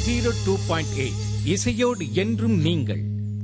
Zero two point eight இசையோடு என்றும் நீங்கள்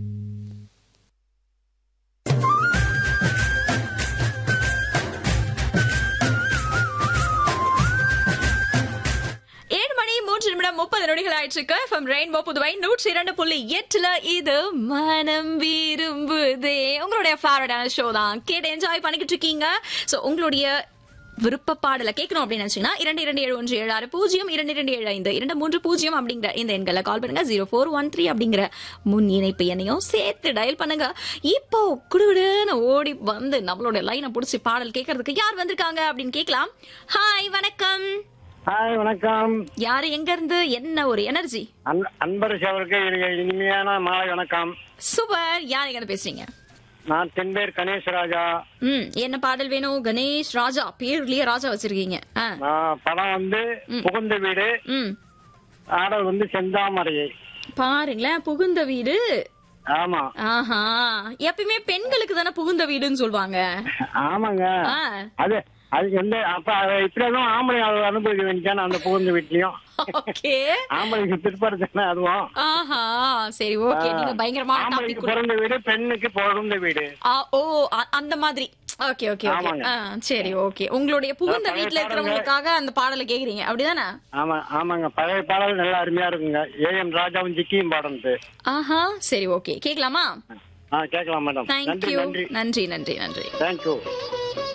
ஏழு மணி மூன்று நிமிடம் முப்பது நொடிகள் ஆயிட்டு இருக்கு எஃப்எம் ரெயின்போ புதுவை நூற்றி இரண்டு புள்ளி எட்டுல இது மனம் விரும்புதே உங்களுடைய ஃபேவரட்டான ஷோ தான் கேட்டு என்ஜாய் பண்ணிக்கிட்டு இருக்கீங்க சோ உங்களுடைய விருப்ப பாடல கேட்கணும் அப்படின்னு நினைச்சீங்கன்னா இரண்டு இரண்டு ஏழு ஒன்று ஏழு ஆறு பூஜ்ஜியம் இரண்டு இரண்டு ஏழு ஐந்து இரண்டு மூன்று பூஜ்ஜியம் அப்படிங்கிற இந்த எண்களை கால் பண்ணுங்க ஜீரோ ஃபோர் ஒன் த்ரீ அப்படிங்கிற முன் இணைப்பு எண்ணையும் சேர்த்து டயல் பண்ணுங்க இப்போ குடுகுடுன்னு ஓடி வந்து நம்மளோட லைனை பிடிச்சி பாடல் கேட்கறதுக்கு யார் வந்திருக்காங்க அப்படின்னு கேட்கலாம் ஹாய் வணக்கம் ஹாய் வணக்கம் யாரு எங்க இருந்து என்ன ஒரு எனர்ஜி அன்- அன்பரசு அவருக்கு எனக்கு இனிமையான மாலை வணக்கம் சூப்பர் யார் எங்க இருந்து பேசுறீங்க நான் தென்பேர் கணேஷ் ராஜா ம் என்ன பாடல் வேணும் கணேஷ் ராஜா பேர்லயே ராஜா வச்சிருக்கீங்க ஆ. நான் படம் வந்து புகுந்த வீடு ம் ஆடல் வந்து செந்தாமரையை பாருங்களேன் புகுந்த வீடு ஆமா ஆஹா எப்பயுமே பெண்களுக்கு தானே புகுந்த வீடுன்னு சொல்லுவாங்க ஆமாங்க ஆ. அது அது எந்த அப்ப அது இப்படிதான் ஆம்பளை அதை அனுபவிக்க வேண்டியதானே அந்த புகுந்த வீட்லயும் ஓகே ஆம்பளைக்கு பிற்பாடு தானே அதுவும் ஆஹா சரி ஓகே நீங்க பயங்கரமான ஆம்பளைக்கு டாபிக் பிறந்த வீடு பெண்ணுக்கு பிறந்த வீடு ஓ அ- அந்த மாதிரி ஓகே ஓகே ஓகே ஆமாங்க. ஆ, சரி ஓகே உங்களுடைய புகுந்த பழைய வீட்ல இருக்கிறவங்களுக்காக அந்த பாடலை கேக்குறீங்க அப்படிதானே ஆமா ஆமாங்க பழைய பாடல் நல்லா அருமையா இருக்குங்க ஏ எம் ராஜாவும் ஜிக்கியும் பாடுறது ஆஹா சரி ஓகே கேட்கலாமா ஆ கேட்கலாம் மேடம் நன்றி தேங்க்யூ நன்றி நன்றி நன்றி நன்றி தேங்க்யூ